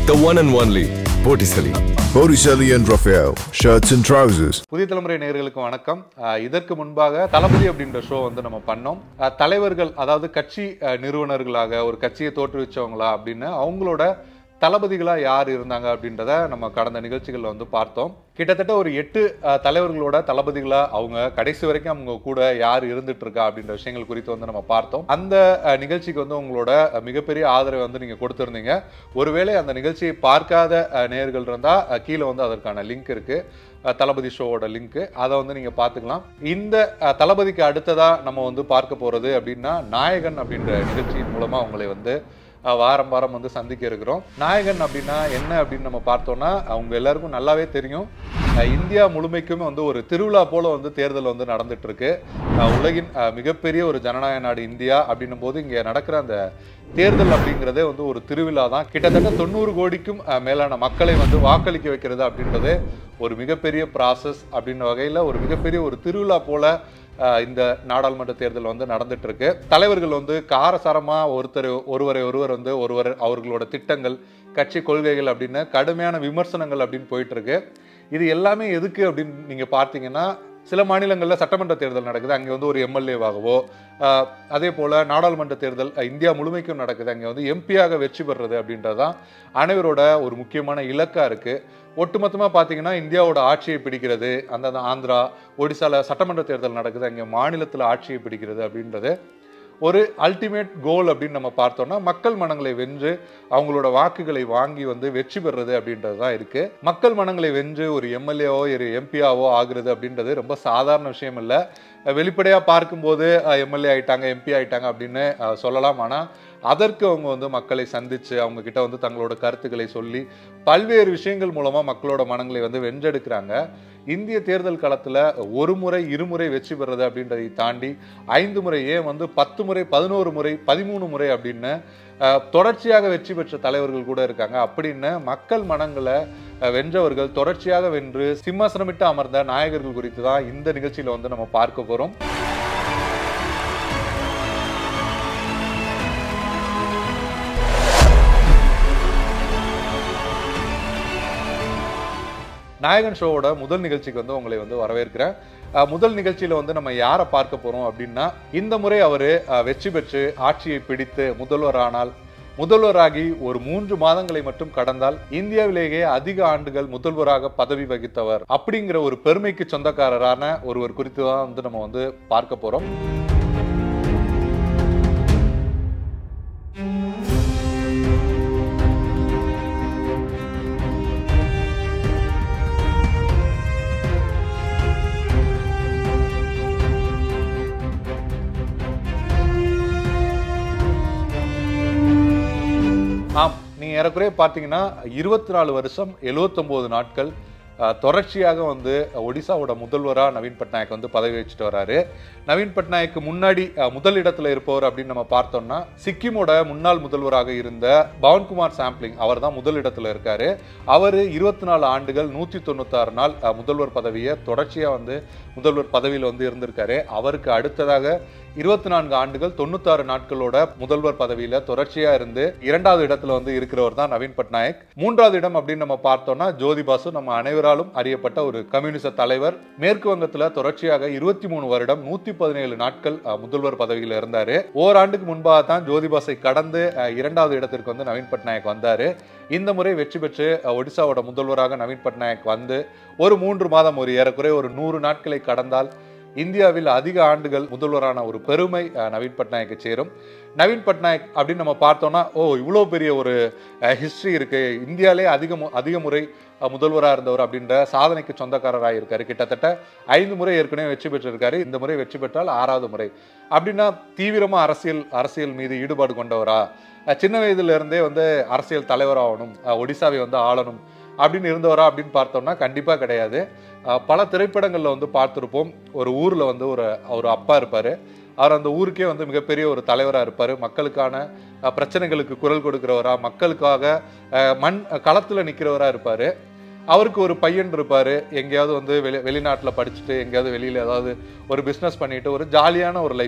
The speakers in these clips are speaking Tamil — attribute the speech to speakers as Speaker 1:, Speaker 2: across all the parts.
Speaker 1: The one and only Botticelli.
Speaker 2: Botticelli and Raphael, shirts and trousers.
Speaker 3: புதிய தலைமுறை நேயர்களுக்கு வணக்கம் அஹ் இதற்கு முன்பாக தளபதி அப்படின்ற ஷோ வந்து நம்ம பண்ணோம் அஹ் தலைவர்கள் அதாவது கட்சி அஹ் நிறுவனர்களாக ஒரு கட்சியை தோற்றுவிச்சவங்களா அப்படின்னு அவங்களோட தளபதிகளா யார் இருந்தாங்க அப்படின்றத நம்ம கடந்த நிகழ்ச்சிகளில் வந்து பார்த்தோம் கிட்டத்தட்ட ஒரு எட்டு அஹ், தலைவர்களோட தளபதிகளா அவங்க கடைசி வரைக்கும் அவங்க கூட யார் இருந்துட்டு இருக்கா அப்படின்ற விஷயங்கள் குறித்து வந்து நம்ம பார்த்தோம் அந்த அஹ், நிகழ்ச்சிக்கு வந்து உங்களோட அஹ், மிகப்பெரிய ஆதரவை வந்து நீங்க கொடுத்திருந்தீங்க ஒருவேளை அந்த நிகழ்ச்சியை பார்க்காத அஹ், நேயர்கள் இருந்தா அஹ், கீழே வந்து அதற்கான லிங்க் இருக்கு அஹ், தளபதி ஷோவோட லிங்க் அதை வந்து நீங்க பார்த்துக்கலாம் இந்த அஹ், தளபதிக்கு அடுத்ததா நம்ம வந்து பார்க்க போறது அப்படின்னா நாயகன் அப்படின்ற நிகழ்ச்சியின் மூலமா உங்களை வந்து அஹ், வாரம் வாரம் வந்து சந்திக்க இருக்கிறோம் நாயகன் அப்படின்னா என்ன அப்படின்னு நம்ம பார்த்தோம்னா அவங்க எல்லாருக்கும் நல்லாவே தெரியும் அஹ், இந்தியா முழுமைக்குமே வந்து ஒரு திருவிழா போல வந்து தேர்தல் வந்து நடந்துட்டு இருக்கு அஹ், உலகின் அஹ், மிகப்பெரிய ஒரு ஜனநாயக நாடு இந்தியா அப்படின்னும் போது இங்க நடக்கிற அந்த தேர்தல் அப்படிங்கிறதே வந்து ஒரு திருவிழா தான் கிட்டத்தட்ட தொண்ணூறு கோடிக்கும் அஹ், மேலான மக்களை வந்து வாக்களிக்க வைக்கிறது அப்படின்றது ஒரு மிகப்பெரிய ப்ராசஸ் அப்படின்ற வகையில் ஒரு மிகப்பெரிய ஒரு திருவிழா போல அஹ், இந்த நாடாளுமன்ற தேர்தல் வந்து நடந்துட்டு இருக்கு தலைவர்கள் வந்து காரசாரமா ஒருத்தர் ஒருவரை ஒருவர் வந்து ஒருவர் அவர்களோட திட்டங்கள் கட்சி கொள்கைகள் அப்படின்னு கடுமையான விமர்சனங்கள் அப்படின்னு போயிட்டு இருக்கு இது எல்லாமே எதுக்கு அப்படின்னு நீங்க பார்த்தீங்கன்னா சில மாநிலங்களில் சட்டமன்ற தேர்தல் நடக்குது அங்கே வந்து ஒரு எம்எல்ஏவாகவோ அதே போல் நாடாளுமன்ற தேர்தல் அஹ், இந்தியா முழுமைக்கும் நடக்குது அங்கே வந்து எம்பியாக வெற்றி பெறுறது அப்படின்றது தான் அனைவரோட ஒரு முக்கியமான இலக்காக இருக்குது ஒட்டுமொத்தமாக பார்த்தீங்கன்னா இந்தியாவோட ஆட்சியை பிடிக்கிறது அந்த ஆந்திரா ஒடிசால சட்டமன்ற தேர்தல் நடக்குது அங்கே மாநிலத்தில் ஆட்சியை பிடிக்கிறது அப்படின்றது ஒரு அல்டிமேட் கோல் அப்படின்னு நம்ம பார்த்தோம்னா மக்கள் மனங்களை வென்று அவங்களோட வாக்குகளை வாங்கி வந்து வெற்றி பெறுறது அப்படின்றது தான் இருக்கு மக்கள் மனங்களை வென்று ஒரு எம்எல்ஏவோ ஒரு எம்பியாவோ ஆகுறது அப்படின்றது ரொம்ப சாதாரண விஷயம் இல்லை வெளிப்படையாக பார்க்கும்போது எம்எல்ஏ ஆயிட்டாங்க எம்பி ஆயிட்டாங்க அப்படின்னு அஹ், சொல்லலாம் ஆனால் அதற்கு அவங்க வந்து மக்களை சந்திச்சு அவங்க கிட்ட வந்து தங்களோட கருத்துக்களை சொல்லி பல்வேறு விஷயங்கள் மூலமா மக்களோட மனங்களை வந்து வென்றெடுக்கிறாங்க இந்திய தேர்தல் களத்துல ஒரு முறை இருமுறை வெற்றி பெறுறது அப்படின்றதை தாண்டி ஐந்து முறை ஏன் வந்து பத்து முறை பதினோரு முறை பதிமூணு முறை அப்படின்னு அஹ், தொடர்ச்சியாக வெற்றி பெற்ற தலைவர்கள் கூட இருக்காங்க அப்படின்னு மக்கள் மனங்களை அஹ், வென்றவர்கள் தொடர்ச்சியாக வென்று சிம்மாசனமிட்டு அமர்ந்த நாயகர்கள் குறித்து தான் இந்த நிகழ்ச்சியில வந்து நம்ம பார்க்க போறோம் நாயகன் ஷோவோட முதல் நிகழ்ச்சிக்கு வந்து உங்களை வந்து வரவேற்கிறேன் அஹ், முதல் நிகழ்ச்சியில வந்து நம்ம யாரை பார்க்க போறோம் அப்படின்னா இந்த முறை அவர் வெற்றி பெற்று ஆட்சியை பிடித்து முதல்வரானால் முதல்வராகி ஒரு மூன்று மாதங்களை மட்டும் கடந்தால் இந்தியாவிலேயே அதிக ஆண்டுகள் முதல்வராக பதவி வகித்தவர் அப்படிங்கிற ஒரு பெருமைக்கு சொந்தக்காரரான ஒருவர் குறித்து தான் வந்து நம்ம வந்து பார்க்க போறோம் ஆம் நீங்க ஏறக்குறைய பார்த்தீங்கன்னா இருபத்தி நாலு வருஷம் 79 நாட்கள் அஹ், தொடர்ச்சியாக வந்து ஒடிசாவோட முதல்வரா நவீன் பட்நாயக் வந்து பதவி வச்சுட்டு வராரு நவீன் பட்நாயக்கு முன்னாடி அஹ், முதல் இடத்துல இருப்பவர் அப்படின்னு நம்ம பார்த்தோம்னா சிக்கிமோட முன்னாள் முதல்வராக இருந்த பவன்குமார் சாம்ப்ளிங் அவர் தான் முதல் இடத்துல இருக்காரு அவர் இருபத்தி நாலு ஆண்டுகள் நூத்தி தொண்ணூத்தாறு நாள் அஹ், முதல்வர் பதவியை தொடர்ச்சியா வந்து முதல்வர் பதவியில் வந்து இருந்திருக்காரு அவருக்கு அடுத்ததாக இருபத்தி நான்கு ஆண்டுகள் தொண்ணூத்தாறு நாட்களோட முதல்வர் பதவியில தொடர்ச்சியா இருந்து இரண்டாவது இடத்துல வந்து இருக்கிறவர் தான் நவீன் பட்நாயக் மூன்றாவது இடம் அப்படின்னு நம்ம பார்த்தோம்னா ஜோதி பாசு நம்ம அனைவராலும் அறியப்பட்ட ஒரு கம்யூனிச தலைவர் மேற்கு வங்கத்துல தொடர்ச்சியாக இருபத்தி மூணு வருடம் நூத்தி பதினேழு நாட்கள் அஹ், முதல்வர் பதவியில இருந்தாரு ஓராண்டுக்கு முன்பாக தான் ஜோதி பாஸை கடந்து அஹ், இரண்டாவது இடத்திற்கு வந்து நவீன் பட்நாயக் வந்தாரு இந்த முறை வெற்றி பெற்று அஹ், ஒடிசாவோட முதல்வராக நவீன் பட்நாயக் வந்து ஒரு மூன்று மாதம் ஒரு ஏறக்குறைய ஒரு நூறு நாட்களை கடந்தால் இந்தியாவில் அதிக ஆண்டுகள் முதல்வரான ஒரு பெருமை அஹ், நவீன் பட்நாயக்கு சேரும் நவீன் பட்நாயக் அப்படின்னு நம்ம பார்த்தோம்னா ஓ இவ்வளோ பெரிய ஒரு ஹிஸ்ட்ரி இருக்கு இந்தியாவிலே அதிக மு- அதிக முறை முதல்வராக இருந்தவர் அப்படின்ற சாதனைக்கு சொந்தக்காரராக இருக்காரு கிட்டத்தட்ட ஐந்து முறை ஏற்கனவே வெற்றி பெற்றிருக்காரு இந்த முறை வெற்றி பெற்றால் ஆறாவது முறை அப்படின்னா தீவிரமா அரசியல் அரசியல் மீது ஈடுபாடு கொண்டவரா அஹ், சின்ன வயதுல இருந்தே வந்து அரசியல் தலைவராகணும் அஹ், ஒடிசாவை வந்து ஆளணும் அப்படின்னு இருந்தவரா அப்படின்னு பார்த்தோம்னா கண்டிப்பா கிடையாது அஹ், பல திரைப்படங்கள்ல வந்து பார்த்துருப்போம் ஒரு ஊர்ல வந்து ஒரு ஒரு அப்பா இருப்பாரு அவர் அந்த ஊருக்கே வந்து மிகப்பெரிய ஒரு தலைவராக இருப்பார் மக்களுக்கான அஹ், பிரச்சனைகளுக்கு குரல் கொடுக்கிறவரா மக்களுக்காக அஹ், மண் களத்தில் நிற்கிறவராக இருப்பார் அவருக்கு ஒரு பையன் இருப்பார் எங்கேயாவது வந்து வெளி வெளிநாட்டில் படிச்சுட்டு எங்கேயாவது வெளியில் ஏதாவது ஒரு பிஸ்னஸ் பண்ணிட்டு ஒரு ஜாலியான ஒரு லைஃப்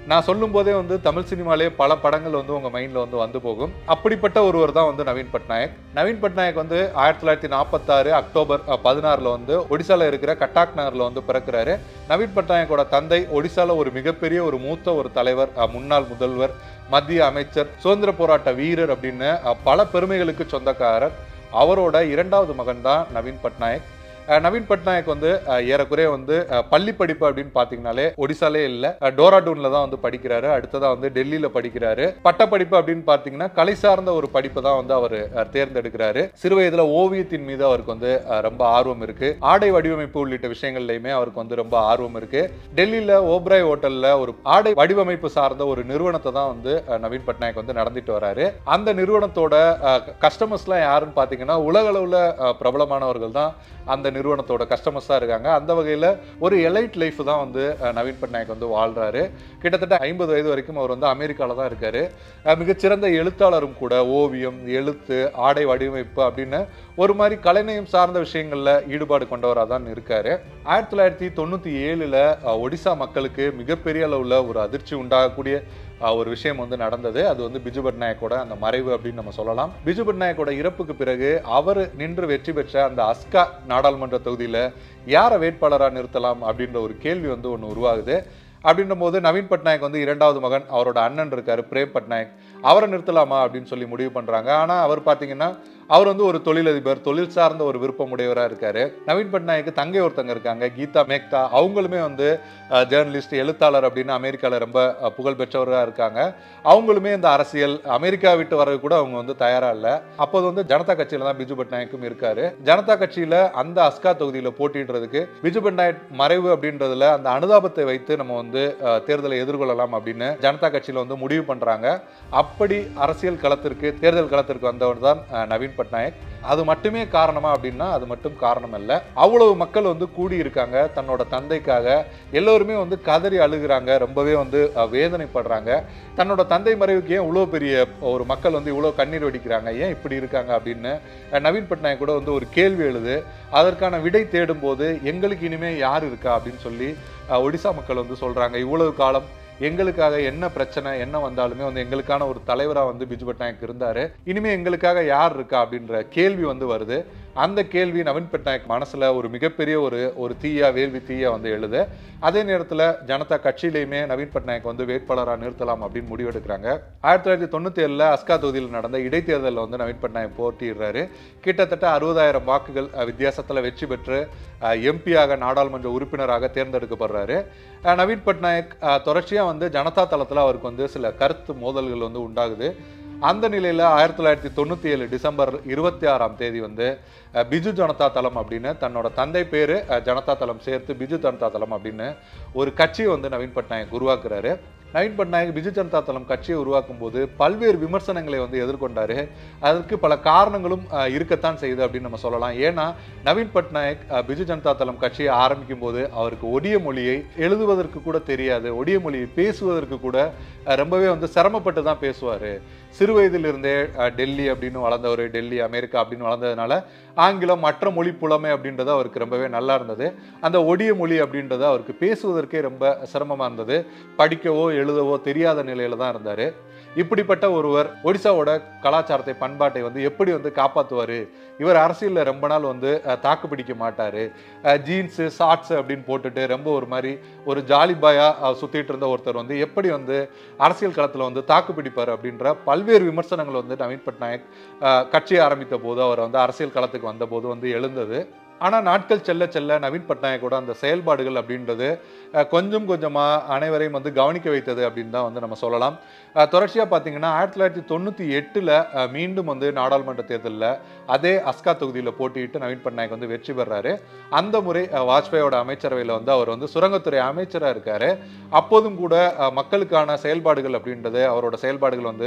Speaker 3: நான் சொல்லும் போதே வந்து தமிழ் சினிமாலே பல படங்கள் வந்து உங்க மைண்ட்ல வந்து வந்து போகும் அப்படிப்பட்ட ஒருவர் தான் வந்து நவீன் பட்நாயக் நவீன் பட்நாயக் வந்து ஆயிரத்தி தொள்ளாயிரத்தி நாற்பத்தாறு அக்டோபர் அஹ், பதினாறுல வந்து ஒடிசால இருக்கிற கட்டாக் நகர்ல வந்து பிறக்கிறாரு நவீன் பட்நாயக்கோட தந்தை ஒடிசால ஒரு மிகப்பெரிய ஒரு மூத்த ஒரு தலைவர் அஹ், முன்னாள் முதல்வர் மத்திய அமைச்சர் சுதந்திர போராட்ட வீரர் அப்படின்னு அஹ், பல பெருமைகளுக்கு சொந்தக்காரர் அவரோட இரண்டாவது மகன் தான் நவீன் பட்நாயக் அஹ் நவீன் பட்நாயக் வந்து அஹ், ஏறக்குறைய வந்து அஹ், பள்ளி படிப்பு அப்படின்னு பாத்தீங்கன்னாலே ஒடிசாலே இல்ல அஹ், டோராடூன்ல தான் வந்து படிக்கிறாரு அடுத்ததா வந்து டெல்லியில படிக்கிறாரு பட்டப்படிப்பு அப்படின்னு பாத்தீங்கன்னா கலை சார்ந்த ஒரு படிப்பு தான் வந்து அவர் தேர்ந்தெடுக்கிறாரு சிறு வயதுல ஓவியத்தின் மீது அவருக்கு வந்து அஹ், ரொம்ப ஆர்வம் இருக்கு ஆடை வடிவமைப்பு உள்ளிட்ட விஷயங்கள்லயுமே அவருக்கு வந்து ரொம்ப ஆர்வம் இருக்கு டெல்லியில ஓப்ராய் ஹோட்டல்ல ஒரு ஆடை வடிவமைப்பு சார்ந்த ஒரு நிறுவனத்தை தான் வந்து அஹ், நவீன் பட்நாயக் வந்து நடத்திட்டு வராரு அந்த நிறுவனத்தோட கஸ்டமர்ஸ்லாம் யாருன்னு பாத்தீங்கன்னா உலக அளவுல அஹ், பிரபலமானவர்கள் தான் அந்த நிறுவனத்தோட கஸ்டமர்ஸாக இருக்காங்க அந்த வகையில் ஒரு எலைட் லைஃப் தான் வந்து அஹ், நவீன் பட்நாயக் வந்து வாழ்றாரு கிட்டத்தட்ட ஐம்பது வயது வரைக்கும் அவர் வந்து அமெரிக்காவில் தான் இருக்காரு அஹ், மிகச்சிறந்த எழுத்தாளரும் கூட ஓவியம் எழுத்து ஆடை வடிவமைப்பு அப்படின்னு ஒரு மாதிரி கலைநயம் சார்ந்த விஷயங்கள்ல ஈடுபாடு கொண்டவராக தான் இருக்காரு ஆயிரத்தி தொள்ளாயிரத்தி தொண்ணூற்றி ஏழில் ஒடிசா மக்களுக்கு மிகப்பெரிய அளவில் ஒரு அதிர்ச்சி உண்டாகக்கூடிய அஹ், ஒரு விஷயம் வந்து நடந்தது அது வந்து பிஜு பட்நாயக்கோட அந்த மறைவு அப்படின்னு நம்ம சொல்லலாம் பிஜு பட்நாயக்கோட இறப்புக்கு பிறகு அவர் நின்று வெற்றி பெற்ற அந்த அஸ்கா நாடாளுமன்ற தொகுதியில யாரை வேட்பாளரா நிறுத்தலாம் அப்படின்ற ஒரு கேள்வி வந்து ஒன்று உருவாகுது அப்படின்ற போது நவீன் பட்நாயக் வந்து இரண்டாவது மகன் அவரோட அண்ணன் இருக்காரு பிரேம் பட்நாயக் அவரை நிறுத்தலாமா அப்படின்னு சொல்லி முடிவு பண்றாங்க ஆனா அவர் பாத்தீங்கன்னா அவர் வந்து ஒரு தொழிலதிபர் தொழில் சார்ந்த ஒரு விருப்பம் உடையவராக இருக்காரு நவீன் பட்நாயக்கு தங்கை ஒருத்தங்க இருக்காங்க கீதா மேக்தா அவங்களுமே வந்து ஜேர்னலிஸ்ட் எழுத்தாளர் அப்படின்னு அமெரிக்காவில் ரொம்ப அஹ், புகழ் பெற்றவராக இருக்காங்க அவங்களுமே இந்த அரசியல் அமெரிக்கா விட்டு வர கூட அவங்க வந்து தயாரா இல்லை அப்போது வந்து ஜனதா கட்சியில தான் பிஜு பட்நாயக்கும் இருக்காரு ஜனதா கட்சியில அந்த அஸ்கா தொகுதியில போட்டியிடுறதுக்கு பிஜு பட்நாயக் மறைவு அப்படின்றதுல அந்த அனுதாபத்தை வைத்து நம்ம வந்து அஹ், தேர்தலை எதிர்கொள்ளலாம் அப்படின்னு ஜனதா கட்சியில வந்து முடிவு பண்றாங்க அப்படி அரசியல் களத்திற்கு தேர்தல் களத்திற்கு வந்தவர் தான் அஹ், நவீன் பட்நாயக் அது மட்டுமே காரணமா அப்படின்னா அது மட்டும் காரணம் அல்ல அவ்வளவு மக்கள் வந்து கூடி இருக்காங்க தன்னோட தந்தைக்காக எல்லோருமே வந்து கதறி அழுகுறாங்க ரொம்பவே வந்து அஹ், வேதனைப்படுறாங்க தன்னோட தந்தை மறைவுக்கு ஏன் இவ்வளோ பெரிய ஒரு மக்கள் வந்து இவ்வளோ கண்ணீர் வடிக்கிறாங்க ஏன் இப்படி இருக்காங்க அப்படின்னு அஹ், நவீன் பட்நாயக் கூட வந்து ஒரு கேள்வி எழுது அதற்கான விடை தேடும் போது எங்களுக்கு இனிமே யார் இருக்கா அப்படின்னு சொல்லி அஹ், ஒடிசா மக்கள் வந்து சொல்றாங்க இவ்வளவு காலம் எங்களுக்காக என்ன பிரச்சனை என்ன வந்தாலுமே வந்து எங்களுக்கான ஒரு தலைவராக வந்து பிஜு பட்நாயக் இருந்தாரு இனிமே எங்களுக்காக யார் இருக்கா அப்படின்ற கேள்வி வந்து வருது அந்த கேள்வி நவீன் பட்நாயக் மனசுல ஒரு மிகப்பெரிய ஒரு ஒரு தீயா வேள்வி தீயா வந்து எழுது அதே நேரத்துல ஜனதா கட்சியிலையுமே நவீன் பட்நாயக் வந்து வேட்பாளராக நிறுத்தலாம் அப்படின்னு முடிவெடுக்கிறாங்க ஆயிரத்தி தொள்ளாயிரத்தி தொண்ணூத்தி ஏழுல அஸ்கா தொகுதியில் நடந்த இடைத்தேர்தலில் வந்து நவீன் பட்நாயக் போட்டியிடுறாரு கிட்டத்தட்ட அறுபதாயிரம் வாக்குகள் அஹ், வித்தியாசத்துல வெற்றி பெற்று எம்பியாக நாடாளுமன்ற உறுப்பினராக தேர்ந்தெடுக்கப்படுறாரு அஹ், நவீன் பட்நாயக் அஹ், தொடர்ச்சியா வந்து ஜனதா தளத்துல அவருக்கு வந்து சில கருத்து மோதல்கள் வந்து உண்டாகுது அந்த நிலையில ஆயிரத்தி தொள்ளாயிரத்தி தொண்ணூத்தி ஏழு டிசம்பர் இருபத்தி ஆறாம் தேதி வந்து அஹ், பிஜு ஜனதா தளம் அப்படின்னு தன்னோட தந்தை பேரு அஹ், ஜனதா தளம் சேர்த்து பிஜு ஜனதா தளம் அப்படின்னு ஒரு கட்சியை வந்து நவீன் பட்நாயக் உருவாக்குறாரு நவீன் பட்நாயக் பிஜு ஜனதா தளம் கட்சியை உருவாக்கும் போது பல்வேறு விமர்சனங்களை வந்து எதிர்கொண்டாரு அதற்கு பல காரணங்களும் அஹ், இருக்கத்தான் செய்யுது அப்படின்னு நம்ம சொல்லலாம் ஏன்னா நவீன் பட்நாயக் அஹ், பிஜு ஜனதா தளம் கட்சியை ஆரம்பிக்கும் போது அவருக்கு ஒடிய மொழியை எழுதுவதற்கு கூட தெரியாது ஒடிய மொழியை பேசுவதற்கு கூட அஹ், ரொம்பவே வந்து சிரமப்பட்டு தான் பேசுவாரு சிறு வயதிலிருந்தே அஹ், டெல்லி அப்படின்னு வளர்ந்தவர் டெல்லி அமெரிக்கா அப்படின்னு வளர்ந்ததுனால ஆங்கிலம் மற்ற மொழி புலமை அப்படின்றது அவருக்கு ரொம்பவே நல்லா இருந்தது அந்த ஒடிய மொழி அப்படின்றது அவருக்கு பேசுவதற்கே ரொம்ப சிரமமா இருந்தது படிக்கவோ எழுதவோ தெரியாத நிலையில தான் இருந்தாரு இப்படிப்பட்ட ஒருவர் ஒடிசாவோட கலாச்சாரத்தை பண்பாட்டை வந்து எப்படி வந்து காப்பாத்துவாரு இவர் அரசியல்ல ரொம்ப நாள் வந்து அஹ், தாக்கு பிடிக்க மாட்டாரு ஜீன்ஸு ஷார்ட்ஸ் அப்படின்னு போட்டுட்டு ரொம்ப ஒரு மாதிரி ஒரு ஜாலி பாயா அஹ், சுத்திட்டு இருந்த ஒருத்தர் வந்து எப்படி வந்து அரசியல் களத்துல வந்து தாக்கு பிடிப்பார் அப்படின்ற பல்வேறு விமர்சனங்கள் வந்து நவீன் பட்நாயக் அஹ், கட்சியை ஆரம்பித்த போது அவர் வந்து அரசியல் களத்துக்கு வந்த போது வந்து எழுந்தது ஆனா நாட்கள் செல்ல செல்ல நவீன் பட்நாயக்கோட அந்த செயல்பாடுகள் அப்படின்றது அஹ், கொஞ்சம் கொஞ்சமா அனைவரையும் வந்து கவனிக்க வைத்தது அப்படின்னு தான் வந்து நம்ம சொல்லலாம் அஹ், தொடர்ச்சியா பாத்தீங்கன்னா ஆயிரத்தி தொள்ளாயிரத்தி தொண்ணூத்தி எட்டுல அஹ், மீண்டும் வந்து நாடாளுமன்ற தேர்தலில் அதே அஸ்கா தொகுதியில போட்டியிட்டு நவீன் பட்நாயக் வந்து வெற்றி பெறாரு அந்த முறை அஹ், வாஜ்பாயோட அமைச்சரவையில் வந்து அவர் வந்து சுரங்கத்துறை அமைச்சரா இருக்காரு அப்போதும் கூட அஹ், மக்களுக்கான செயல்பாடுகள் அப்படின்றது அவரோட செயல்பாடுகள் வந்து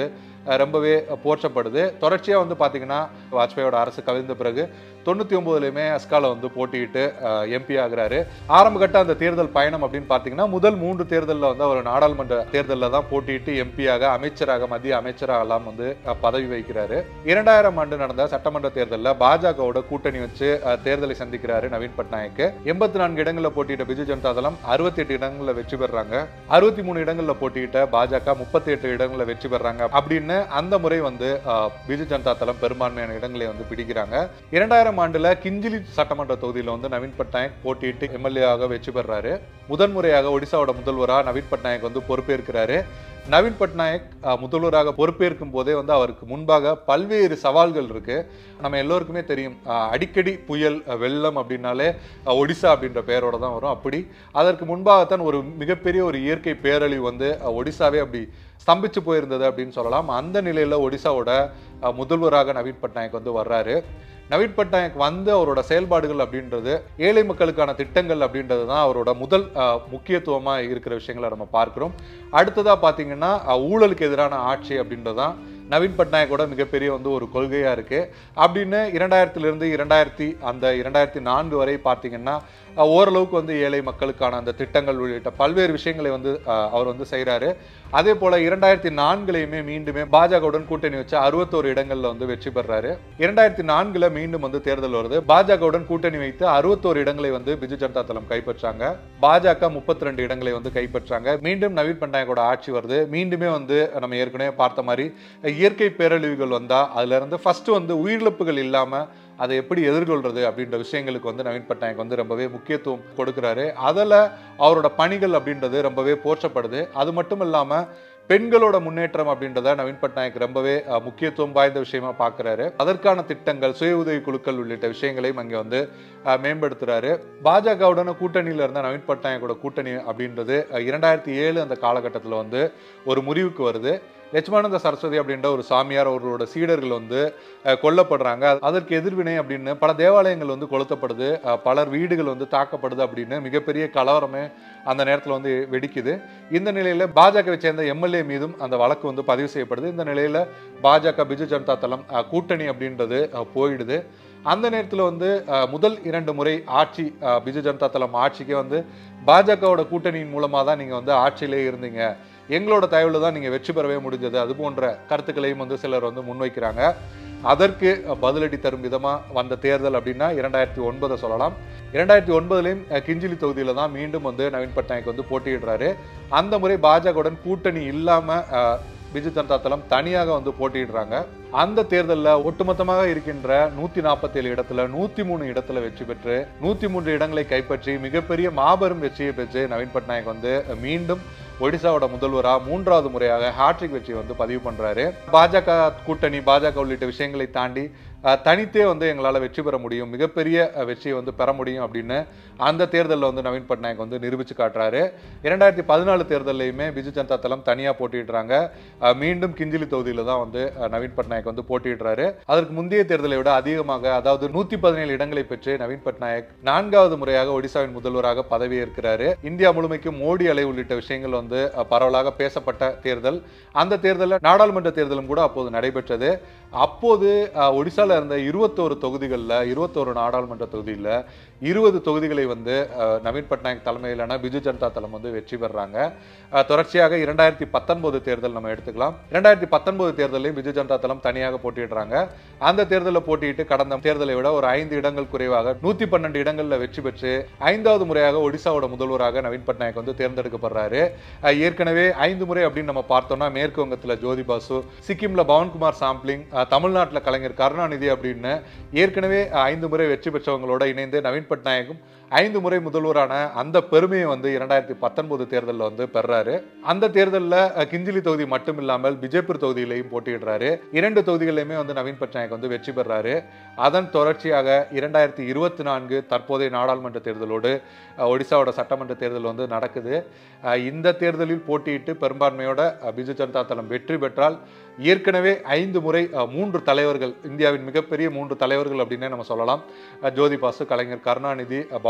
Speaker 3: அஹ், ரொம்பவே போற்றப்படுது தொடர்ச்சியாக வந்து பார்த்தீங்கன்னா வாஜ்பாயோட அரசு கவிழ்ந்த பிறகு தொண்ணூற்றி ஒம்போதுலையுமே அஸ்கால வந்து போட்டியிட்டு எம்பி ஆகுறாரு ஆரம்ப கட்ட அந்த தேர்தல் பயணம் அப்படின்னு பார்த்தீங்கன்னா முதல் மூன்று தேர்தலில் வந்து அவர் நாடாளுமன்ற தேர்தலில் தான் போட்டியிட்டு எம்பியாக அமைச்சராக மத்திய அமைச்சராக எல்லாம் வந்து அஹ், பதவி வகிக்கிறாரு இரண்டாயிரம் ஆண்டு நடந்த சட்டமன்ற தேர்தலில் பாஜகவோட கூட்டணி வச்சு அஹ், தேர்தலை சந்திக்கிறாரு நவீன் பட்நாயக் எண்பத்தி நான்கு இடங்களில் போட்டியிட்ட பிஜு ஜனதா தளம் அறுபத்தி எட்டு இடங்களில் வெற்றி பெறாங்க அறுபத்தி மூணு இடங்களில் போட்டியிட்ட பாஜக முப்பத்தி எட்டு இடங்களில் வெற்றி பெறாங்க அப்படின்னு அந்த முறை வந்து அஹ், பிஜு ஜனதா தளம் பெரும்பான்மையான இடங்களை வந்து பிடிக்கிறாங்க இரண்டாயிரம் ஆண்டுல கிஞ்சிலி சட்டமன்ற தொகுதியில வந்து நவீன் பட்நாயக் போட்டியிட்டு எம்எல்ஏ ஆக வெற்றி பெறாரு முதன்முறையாக ஒடிசாவோட முதல்வரா நவீன் பட்நாயக் வந்து பொறுப்பேற்கிறாரு நவீன் பட்நாயக் அஹ், முதல்வராக பொறுப்பேற்கும் போதே வந்து அவருக்கு முன்பாக பல்வேறு சவால்கள் இருக்கு நம்ம எல்லோருக்குமே தெரியும் அஹ், அடிக்கடி புயல் அஹ், வெள்ளம் அப்படின்னாலே அஹ், ஒடிசா அப்படின்ற பெயரோட தான் வரும் அப்படி அதற்கு முன்பாகத்தான் ஒரு மிகப்பெரிய ஒரு இயற்கை பேரழிவு வந்து அஹ், ஒடிசாவே அப்படி ஸ்தம்பிச்சு போயிருந்தது அப்படின்னு சொல்லலாம் அந்த நிலையில ஒடிசாவோட அஹ், முதல்வராக நவீன் பட்நாயக் வந்து வர்றாரு நவீன் பட்நாயக் வந்து அவரோட செயல்பாடுகள் அப்படின்றது ஏழை மக்களுக்கான திட்டங்கள் அப்படின்றது தான் அவரோட முதல் அஹ், முக்கியத்துவமா இருக்கிற விஷயங்களை நம்ம பார்க்கிறோம் அடுத்ததா பாத்தீங்கன்னா அஹ், ஊழலுக்கு எதிரான ஆட்சி அப்படின்றது தான் நவீன் பட்நாயக்கோட மிகப்பெரிய வந்து ஒரு கொள்கையா இருக்கு அப்படின்னு இரண்டாயிரத்திலிருந்து இரண்டாயிரத்தி அந்த இரண்டாயிரத்தி நான்கு வரை பார்த்தீங்கன்னா அஹ், ஓரளவுக்கு வந்து ஏழை மக்களுக்கான அந்த திட்டங்கள் உள்ளிட்ட பல்வேறு விஷயங்களை வந்து அஹ், அவர் வந்து செய்றாரு அதே போல இரண்டாயிரத்தி நான்குலையுமே மீண்டுமே பாஜகவுடன் கூட்டணி வச்சு அறுபத்தோரு இடங்கள்ல வந்து வெற்றி பெறாரு இரண்டாயிரத்தி நான்குல மீண்டும் வந்து தேர்தல் வருது பாஜகவுடன் கூட்டணி வைத்து அறுபத்தோரு இடங்களை வந்து பிஜு ஜனதா தளம் கைப்பற்றாங்க பாஜக முப்பத்தி ரெண்டு இடங்களை வந்து கைப்பற்றாங்க மீண்டும் நவீன் பட்நாயக்கோட ஆட்சி வருது மீண்டுமே வந்து நம்ம ஏற்கனவே பார்த்த மாதிரி இயற்கை பேரழிவுகள் வந்தா அதுல இருந்து ஃபர்ஸ்ட் வந்து உயிரிழப்புகள் இல்லாம அதை எப்படி எதிர்கொள்றது அப்படின்ற விஷயங்களுக்கு வந்து நவீன் பட்நாயக் வந்து ரொம்பவே முக்கியத்துவம் கொடுக்கிறாரு அதில் அவரோட பணிகள் அப்படின்றது ரொம்பவே போற்றப்படுது அது மட்டும் இல்லாம பெண்களோட முன்னேற்றம் அப்படின்றத நவீன் பட்நாயக் ரொம்பவே அஹ், முக்கியத்துவம் வாய்ந்த விஷயமா பார்க்கறாரு அதற்கான திட்டங்கள் சுய உதவி குழுக்கள் உள்ளிட்ட விஷயங்களையும் அங்கே வந்து அஹ், மேம்படுத்துறாரு பாஜகவுடன கூட்டணியில இருந்த நவீன் பட்நாயக்கோட கூட்டணி அப்படின்றது அஹ், இரண்டாயிரத்தி ஏழு அந்த காலகட்டத்தில் வந்து ஒரு முறிவுக்கு வருது லட்சுமானந்த சரஸ்வதி அப்படின்ற ஒரு சாமியார் அவர்களோட சீடர்கள் வந்து அஹ், கொல்லப்படுறாங்க அதற்கு எதிர்வினை அப்படின்னு பல தேவாலயங்கள் வந்து கொளுத்தப்படுது அஹ், பலர் வீடுகள் வந்து தாக்கப்படுது அப்படின்னு மிகப்பெரிய கலவரமே அந்த நேரத்தில் வந்து வெடிக்குது இந்த நிலையில பாஜகவை சேர்ந்த எம்எல்ஏ மீதும் அந்த வழக்கு வந்து பதிவு செய்யப்படுது இந்த நிலையில பாஜக பிஜு ஜனதா தளம் அஹ், கூட்டணி அப்படின்றது அஹ், போயிடுது அந்த நேரத்தில் வந்து அஹ், முதல் இரண்டு முறை ஆட்சி அஹ், பிஜு ஜனதா தளம் ஆட்சிக்கே வந்து பாஜகவோட கூட்டணியின் மூலமாக தான் நீங்கள் வந்து ஆட்சியிலே இருந்தீங்க எங்களோட தயவுல தான் நீங்கள் வெற்றி பெறவே முடிஞ்சது அது போன்ற கருத்துக்களையும் வந்து சிலர் வந்து முன்வைக்கிறாங்க அதற்கு அஹ், பதிலடி தரும் விதமாக வந்த தேர்தல் அப்படின்னா இரண்டாயிரத்தி ஒன்பதை சொல்லலாம் இரண்டாயிரத்தி ஒன்பதுலேயும் கிஞ்சிலி தொகுதியில் தான் மீண்டும் வந்து நவீன் பட்நாயக் வந்து போட்டியிடுறாரு அந்த முறை பாஜகவுடன் கூட்டணி இல்லாமல் பிஜு ஜனதா தளம் தனியாக வந்து போட்டியிடுறாங்க அந்த தேர்தலில் ஒட்டுமொத்தமாக இருக்கின்ற நூத்தி நாற்பத்தி ஏழு இடத்துல நூத்தி மூணு இடத்துல வெற்றி பெற்று நூத்தி மூன்று இடங்களை கைப்பற்றி மிகப்பெரிய மாபெரும் வெற்றியை பெற்று நவீன் பட்நாயக் வந்து மீண்டும் ஒடிசாவோட முதல்வரா மூன்றாவது முறையாக ஹாட்ரிக் வெற்றியை வந்து பதிவு பண்றாரு பாஜக கூட்டணி பாஜக உள்ளிட்ட விஷயங்களை தாண்டி அஹ், தனித்தே வந்து எங்களால் வெற்றி பெற முடியும் மிகப்பெரிய அஹ், வெற்றியை வந்து பெற முடியும் அப்படின்னு அந்த தேர்தலில் வந்து நவீன் பட்நாயக் வந்து நிரூபிச்சு காட்டுறாரு இரண்டாயிரத்தி பதினாலு தேர்தலையுமே பிஜு ஜனதா தளம் தனியாக போட்டியிடுறாங்க அஹ், மீண்டும் கிஞ்சிலி தொகுதியில் தான் வந்து அஹ், நவீன் பட்நாயக் வந்து போட்டியிடுறாரு அதற்கு முந்தைய தேர்தலை விட அதிகமாக அதாவது நூத்தி பதினேழு இடங்களை பெற்று நவீன் பட்நாயக் நான்காவது முறையாக ஒடிசாவின் முதல்வராக பதவியேற்கிறாரு இந்தியா முழுமைக்கும் மோடி அலை உள்ளிட்ட விஷயங்கள் வந்து அஹ், பரவலாக பேசப்பட்ட தேர்தல் அந்த தேர்தலில் நாடாளுமன்ற தேர்தலும் கூட அப்போது நடைபெற்றது அப்போது அஹ், ஒடிசால இருந்த இருபத்தோரு தொகுதிகளில் இருபத்தோரு நாடாளுமன்ற தொகுதியில் இருபது தொகுதிகளை வந்து அஹ், நவீன் பட்நாயக் தலைமையிலான பிஜு ஜனதா தளம் வந்து வெற்றி பெறாங்க அஹ், தொடர்ச்சியாக இரண்டாயிரத்தி பத்தொன்பது தேர்தல் நம்ம எடுத்துக்கலாம் இரண்டாயிரத்தி பத்தொன்பது தேர்தலையும் பிஜு ஜனதா தளம் தனியாக போட்டியிடுறாங்க அந்த தேர்தலில் போட்டியிட்டு கடந்த தேர்தலை விட ஒரு ஐந்து இடங்கள் குறைவாக நூத்தி பன்னெண்டு இடங்கள்ல வெற்றி பெற்று ஐந்தாவது முறையாக ஒடிசாவோட முதல்வராக நவீன் பட்நாயக் வந்து தேர்ந்தெடுக்கப்படுறாரு அஹ், ஏற்கனவே ஐந்து முறை அப்படின்னு நம்ம பார்த்தோம்னா மேற்கு வங்கத்துல ஜோதி பாசு சிக்கிம்ல பவன்குமார் சாம்ப்ளிங் அஹ், தமிழ்நாட்டுல கலைஞர் கருணாநிதி அப்படின்னு ஏற்கனவே அஹ், ஐந்து முறை வெற்றி பெற்றவங்களோட இணைந்து நவீன் பட்நாயக்கும் ஐந்து முறை முதல்வரான அந்த பெருமையை வந்து இரண்டாயிரத்தி பத்தொன்பது தேர்தலில் வந்து பெறாரு அந்த தேர்தலில் கிஞ்சிலி தொகுதி மட்டும் இல்லாமல் பிஜேபூர் தொகுதியிலையும் போட்டியிடுறாரு இரண்டு தொகுதிகளிலுமே வந்து நவீன் பட்நாயக் வந்து வெற்றி பெறாரு அதன் தொடர்ச்சியாக இரண்டாயிரத்தி இருபத்தி நான்கு தற்போதைய நாடாளுமன்ற தேர்தலோடு அஹ், ஒடிசாவோட சட்டமன்ற தேர்தல் வந்து நடக்குது அஹ், இந்த தேர்தலில் போட்டியிட்டு பெரும்பான்மையோட அஹ், பிஜு ஜனதா தளம் வெற்றி பெற்றால் ஏற்கனவே ஐந்து முறை அஹ், மூன்று தலைவர்கள் இந்தியாவின் மிகப்பெரிய மூன்று தலைவர்கள் அப்படின்னே நம்ம சொல்லலாம் அஹ், ஜோதி பாசு கலைஞர் கருணாநிதி அஹ், பவன்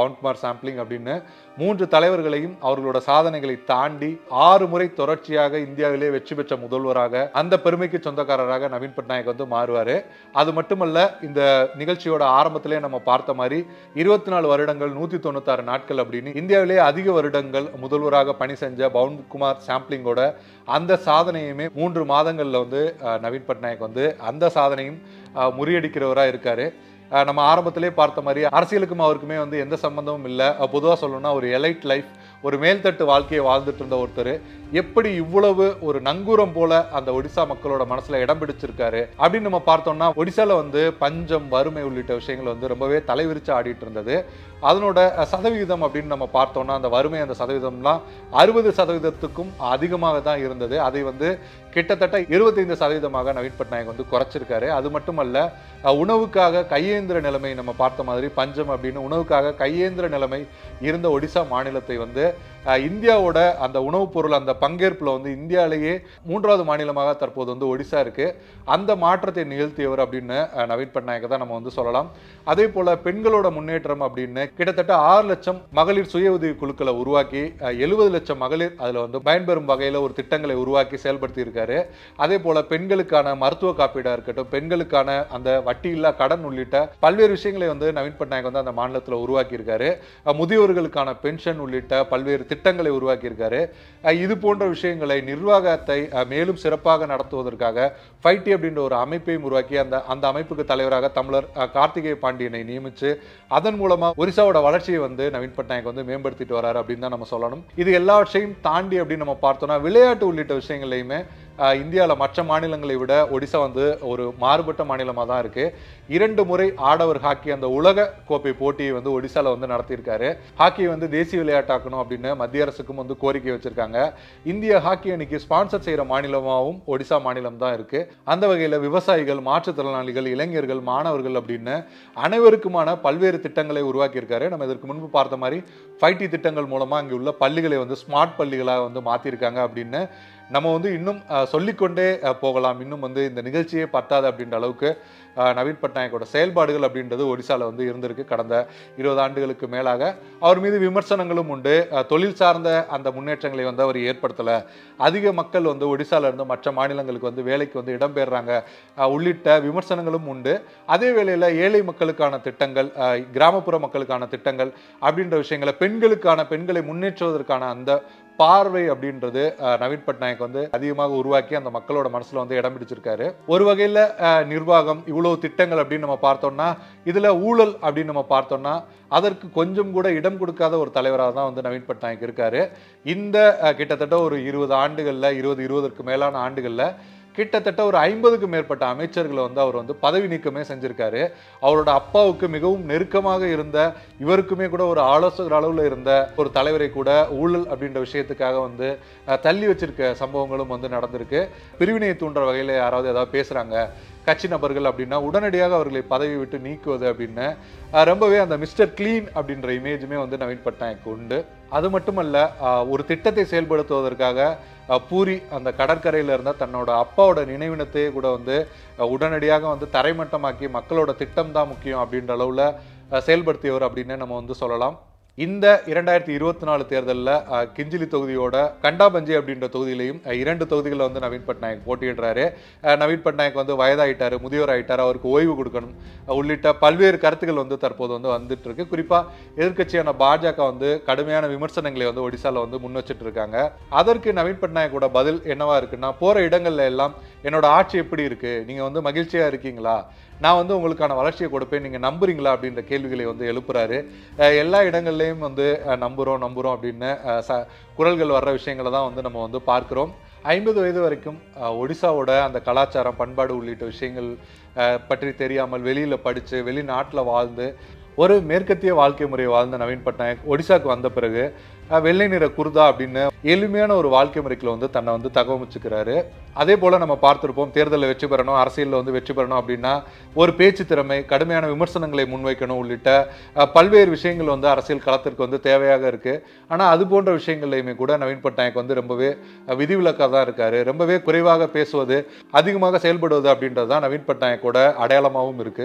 Speaker 3: பவன்குமார் சாம்பிளிங் அப்படின்னு மூன்று தலைவர்களையும் அவர்களோட சாதனைகளை தாண்டி ஆறு முறை தொடர்ச்சியாக இந்தியாவிலே வெற்றி பெற்ற முதல்வராக அந்த பெருமைக்கு சொந்தக்காரராக நவீன் பட்நாயக் வந்து மாறுவார் அது மட்டுமல்ல இந்த நிகழ்ச்சியோட ஆரம்பத்திலே நம்ம பார்த்த மாதிரி இருபத்தி நாலு வருடங்கள் நூற்றி தொண்ணூத்தாறு நாட்கள் அப்படின்னு இந்தியாவிலே அதிக வருடங்கள் முதல்வராக பணி செஞ்ச பவன்குமார் சாம்பிளிங்கோட அந்த சாதனையுமே மூன்று மாதங்களில் வந்து அஹ், நவீன் பட்நாயக் வந்து அந்த சாதனையும் அஹ், முறியடிக்கிறவராக இருக்காரு அஹ், நம்ம ஆரம்பத்திலே பார்த்த மாதிரி அரசியலுக்கும் அவருக்குமே வந்து எந்த சம்பந்தமும் இல்லை பொதுவாக சொல்லணும்னா ஒரு எலைட் லைஃப் ஒரு மேல்தட்டு வாழ்க்கையை வாழ்ந்துட்டு இருந்த ஒருத்தர் எப்படி இவ்வளவு ஒரு நங்கூரம் போல அந்த ஒடிசா மக்களோட மனசுல இடம் பிடிச்சிருக்காரு அப்படின்னு நம்ம பார்த்தோம்னா ஒடிசால வந்து பஞ்சம் வறுமை உள்ளிட்ட விஷயங்கள் வந்து ரொம்பவே தலைவிரிச்சு ஆடிட்டு இருந்தது அதனோட அஹ், சதவிகிதம் அப்படின்னு நம்ம பார்த்தோம்னா அந்த வறுமை அந்த சதவீதம்லாம் அறுபது சதவீதத்துக்கும் அதிகமாக தான் இருந்தது அதை வந்து கிட்டத்தட்ட இருபத்தைந்து சதவீதமாக நவீன் பட்நாயக் வந்து குறைச்சிருக்காரு அது மட்டுமல்ல அஹ், உணவுக்காக கையேந்திர நிலைமை நம்ம பார்த்த மாதிரி பஞ்சம் அப்படின்னு உணவுக்காக கையேந்திர நிலைமை இருந்த ஒடிசா மாநிலத்தை வந்து அஹ், இந்தியாவோட அந்த உணவுப் பொருள் அந்த பங்கேற்புல வந்து இந்தியாவிலேயே மூன்றாவது மாநிலமாக தற்போது வந்து ஒடிசா இருக்கு அந்த மாற்றத்தை நிகழ்த்தியவர் அப்படின்னு அஹ், நவீன் பட்நாயக் தான் நம்ம வந்து சொல்லலாம் அதே போல பெண்களோட முன்னேற்றம் அப்படின்னு கிட்டத்தட்ட ஆறு லட்சம் மகளிர் சுய உதவி குழுக்களை உருவாக்கி எழுபது லட்சம் மகளிர் அதுல வந்து பயன்பெறும் வகையில ஒரு திட்டங்களை உருவாக்கி செயல்படுத்தி இருக்காரு அதே போல பெண்களுக்கான மருத்துவ காப்பீடா இருக்கட்டும் பெண்களுக்கான அந்த வட்டியில்லா கடன் உள்ளிட்ட பல்வேறு விஷயங்களை வந்து நவீன் பட்நாயக் வந்து அந்த மாநிலத்தில் உருவாக்கி இருக்காரு அஹ் முதியோர்களுக்கான பென்ஷன் உள்ளிட்ட பல்வேறு திட்டங்களை உருவாக்கி இருக்காரு அஹ் இது போன்ற விஷயங்களை நிர்வாகத்தை அஹ் மேலும் சிறப்பாக நடத்துவதற்காக ஃபைட்டி அப்படின்ற ஒரு அமைப்பையும் உருவாக்கி அந்த அந்த அமைப்புக்கு தலைவராக தமிழர் அஹ் கார்த்திகேய பாண்டியனை நியமிச்சு அதன் மூலமா ஒரிசாவோட வளர்ச்சியை வந்து நவீன் பட்நாயக் வந்து மேம்படுத்திட்டு வராரு அப்படின்னு தான் நம்ம சொல்லணும் இது எல்லாவற்றையும் தாண்டி அப்படின்னு நம்ம பார்த்தோம்னா விளையாட்டு உள்ளிட்ட விஷயங்களையுமே அஹ் இந்தியால மற்ற மாநிலங்களை விட ஒடிசா வந்து ஒரு மாறுபட்ட மாநிலமா தான் இருக்கு இரண்டு முறை ஆடவர் ஹாக்கி அந்த உலக கோப்பை போட்டியை வந்து ஒடிசால வந்து நடத்தியிருக்காரு ஹாக்கியை வந்து தேசிய விளையாட்டாக்கணும் அப்படின்னு மத்திய அரசுக்கும் வந்து கோரிக்கை வச்சிருக்காங்க இந்திய ஹாக்கி அணிக்கு ஸ்பான்சர் செய்யற மாநிலமாகவும் ஒடிசா மாநிலம் தான் இருக்கு அந்த வகையில விவசாயிகள் மாற்றுத்திறனாளிகள் இளைஞர்கள் மாணவர்கள் அப்படின்னு அனைவருக்குமான பல்வேறு திட்டங்களை உருவாக்கியிருக்காரு நம்ம இதற்கு முன்பு பார்த்த மாதிரி ஃபைட்டி திட்டங்கள் மூலமா அங்கே உள்ள பள்ளிகளை வந்து ஸ்மார்ட் பள்ளிகளாக வந்து மாத்திருக்காங்க அப்படின்னு நம்ம வந்து இன்னும் அஹ், சொல்லிக்கொண்டே அஹ், போகலாம் இன்னும் வந்து இந்த நிகழ்ச்சியே பத்தாது அப்படின்ற அளவுக்கு அஹ், நவீன் பட்நாயக்கோட செயல்பாடுகள் அப்படின்றது ஒடிசால வந்து இருந்திருக்கு கடந்த இருபது ஆண்டுகளுக்கு மேலாக அவர் மீது விமர்சனங்களும் உண்டு அஹ், தொழில் சார்ந்த அந்த முன்னேற்றங்களை வந்து அவர் ஏற்படுத்தல அதிக மக்கள் வந்து ஒடிசால இருந்து மற்ற மாநிலங்களுக்கு வந்து வேலைக்கு வந்து இடம்பெயர்றாங்க அஹ், உள்ளிட்ட விமர்சனங்களும் உண்டு அதே வேளையில ஏழை மக்களுக்கான திட்டங்கள் அஹ், கிராமப்புற மக்களுக்கான திட்டங்கள் அப்படின்ற விஷயங்களை பெண்களுக்கான பெண்களை முன்னேற்றுவதற்கான அந்த பார்வை அப்படின்றது அஹ், நவீன் பட்நாயக் வந்து அதிகமாக உருவாக்கி அந்த மக்களோட மனசுல வந்து இடம் பிடிச்சிருக்காரு ஒரு வகையில அஹ், நிர்வாகம் இவ்வளவு திட்டங்கள் அப்படின்னு நம்ம பார்த்தோம்னா இதுல ஊழல் அப்படின்னு நம்ம பார்த்தோம்னா அதற்கு கொஞ்சம் கூட இடம் கொடுக்காத ஒரு தலைவராக தான் வந்து நவீன் பட்நாயக் இருக்காரு இந்த அஹ், கிட்டத்தட்ட ஒரு இருபது ஆண்டுகள்ல இருபது இருபதற்கு மேலான ஆண்டுகள்ல கிட்டத்தட்ட ஒரு ஐம்பதுக்கும் மேற்பட்ட அமைச்சர்களை வந்து அவர் வந்து பதவி நீக்கமே செஞ்சிருக்காரு அவரோட அப்பாவுக்கு மிகவும் நெருக்கமாக இருந்த இவருக்குமே கூட ஒரு ஆலோசகர் அளவில் இருந்த ஒரு தலைவரை கூட ஊழல் அப்படின்ற விஷயத்துக்காக வந்து அஹ், தள்ளி வச்சிருக்க சம்பவங்களும் வந்து நடந்திருக்கு பிரிவினையை தூண்டுற வகையில் யாராவது ஏதாவது பேசுறாங்க கட்சி நபர்கள் அப்படின்னா உடனடியாக அவர்களை பதவி விட்டு நீக்குவது அப்படின்னு அஹ், ரொம்பவே அந்த மிஸ்டர் க்ளீன் அப்படின்ற இமேஜுமே வந்து நவீன் பட்நாயக் உண்டு அது மட்டுமல்ல அஹ், ஒரு திட்டத்தை செயல்படுத்துவதற்காக அஹ், பூரி அந்த கடற்கரையில் இருந்த தன்னோட அப்பாவோட நினைவினத்தையே கூட வந்து அஹ், உடனடியாக வந்து தரைமட்டமாக்கி மக்களோட திட்டம் தான் முக்கியம் அப்படின்ற அளவில் செயல்படுத்தியவர் அப்படின்னு நம்ம வந்து சொல்லலாம் இந்த இரண்டாயிரத்தி இருபத்தி நாலு தேர்தலில் கிஞ்சிலி தொகுதியோட கண்டாபஞ்சி அப்படின்ற தொகுதியிலையும் அஹ், இரண்டு தொகுதிகளில் வந்து நவீன் பட்நாயக் போட்டியிடுறாரு அஹ், நவீன் பட்நாயக் வந்து வயதாயிட்டாரு முதியோர் ஆயிட்டாரு அவருக்கு ஓய்வு கொடுக்கணும் அஹ், உள்ளிட்ட பல்வேறு கருத்துக்கள் வந்து தற்போது வந்து வந்துட்டு இருக்கு குறிப்பா எதிர்க்கட்சியான பாஜக வந்து கடுமையான விமர்சனங்களை வந்து ஒடிசால வந்து முன் வச்சிட்டு இருக்காங்க அதற்கு நவீன் பட்நாயக்கோட பதில் என்னவா இருக்குன்னா போற இடங்கள்ல எல்லாம் என்னோட ஆட்சி எப்படி இருக்கு நீங்க வந்து மகிழ்ச்சியா இருக்கீங்களா நான் வந்து உங்களுக்கான வளர்ச்சியை கொடுப்பேன் நீங்க நம்புறீங்களா அப்படின்ற கேள்விகளை வந்து எழுப்புறாரு அஹ் எல்லா இடங்கள்லையும் வந்து அஹ், நம்புறோம் நம்புறோம் அப்படின்னு அஹ், ச குரல்கள் வர்ற விஷயங்களை தான் வந்து நம்ம வந்து பார்க்கிறோம் ஐம்பது வயது வரைக்கும் அஹ், ஒடிசாவோட அந்த கலாச்சாரம் பண்பாடு உள்ளிட்ட விஷயங்கள் அஹ், பற்றி தெரியாமல் வெளியில படிச்சு வெளிநாட்டில் வாழ்ந்து ஒரு மேற்கத்திய வாழ்க்கை முறையை வாழ்ந்த நவீன் பட்நாயக் ஒடிசாக்கு வந்த பிறகு அஹ், வெள்ளை நிற குர்தா அப்படின்னு எளிமையான ஒரு வாழ்க்கை முறைக்குள்ள வந்து தன்னை வந்து தகவமைச்சுக்கிறாரு அதே போல நம்ம பார்த்திருப்போம் தேர்தலில் வெற்றி பெறணும் அரசியலில் வந்து வெற்றி பெறணும் அப்படின்னா ஒரு பேச்சு திறமை கடுமையான விமர்சனங்களை முன்வைக்கணும் உள்ளிட்ட அஹ், பல்வேறு விஷயங்கள் வந்து அரசியல் களத்திற்கு வந்து தேவையாக இருக்கு ஆனா அது போன்ற விஷயங்கள்லையுமே கூட நவீன் பட்நாயக் வந்து ரொம்பவே அஹ், விதிவிலக்காக தான் இருக்காரு ரொம்பவே குறைவாக பேசுவது அதிகமாக செயல்படுவது அப்படின்றது தான் நவீன் பட்நாயக்கோட அடையாளமாகவும் இருக்கு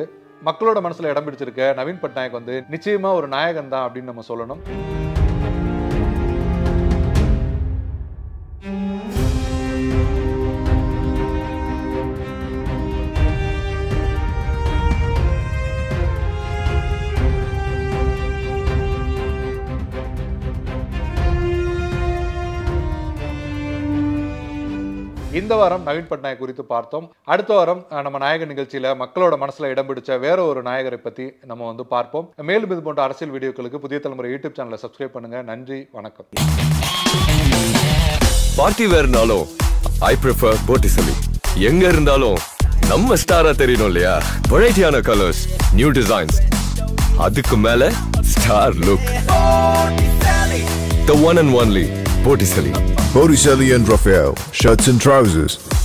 Speaker 3: மக்களோட மனசுல இடம் பிடிச்சிருக்க நவீன் பட்நாயக் வந்து நிச்சயமா ஒரு நாயகன் தான் அப்படின்னு நம்ம சொல்லணும் இந்த வாரம் நவீன் பட்நாயக் குறித்து பார்த்தோம் அடுத்த வாரம் அஹ், நம்ம நாயக நிகழ்ச்சியில மக்களோட மனசுல இடம் பிடிச்ச வேற ஒரு நாயகரை பத்தி நம்ம வந்து பார்ப்போம் மேலும் இது போன்ற அரசியல் வீடியோக்களுக்கு புதிய தலைமுறை யூடியூப் சேனலை சப்ஸ்கிரைப் பண்ணுங்க நன்றி வணக்கம்
Speaker 1: பார்ட்டி வேர்னாலும் ஐ ப்ரிஃபர் போட்டிசலி எங்க இருந்தாலும் நம்ம ஸ்டாரா தெரியணும் இல்லையா வெரைட்டியான கலர்ஸ் நியூ டிசைன்ஸ் அதுக்கு மேல star look the one and only Botticelli
Speaker 2: Botticelli and Raphael, shirts and trousers.